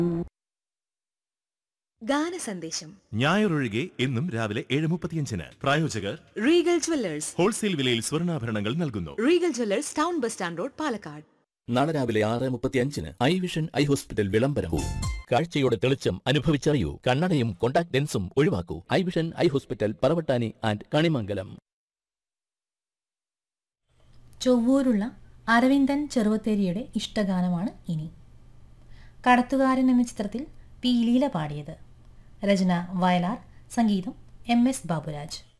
ഗാന സന്ദേശം ഞായറൊഴികെ എന്നും രാവിലെ ഏഴ് മുപ്പത്തിയഞ്ചിന് പ്രായോജകർ റീഗൽ ജ്വല്ലേഴ്സ് ഹോൾസെയിൽ വിലയിൽ സ്വർണ്ണാഭരണങ്ങൾ നൽകുന്നു Regal jewellers town bus stand road Palakkad നാളെ രാവിലെ ആറ് മുപ്പത്തിയഞ്ചിന് ഐ വിഷൻ ഐ ഹോസ്പിറ്റൽ വിളംബരവും കാഴ്ചയുടെ തെളിച്ചം അനുഭവിച്ചറിയൂ കണ്ണടയും കോണ്ടാക്ട് ലെൻസും ഒഴിവാക്കൂ eye vision eye hospital Paravattani and Kanimangalam ചൊവ്വൂരുള്ള അരവിന്ദൻ ചെറുവത്തേരിയുടെ ഇഷ്ടഗാനമാണ് ഇനി കടത്തുകാരൻ എന്ന ചിത്രത്തിൽ പി ലീല പാടിയത് രചന വയലാർ സംഗീതം എം എസ് ബാബുരാജ്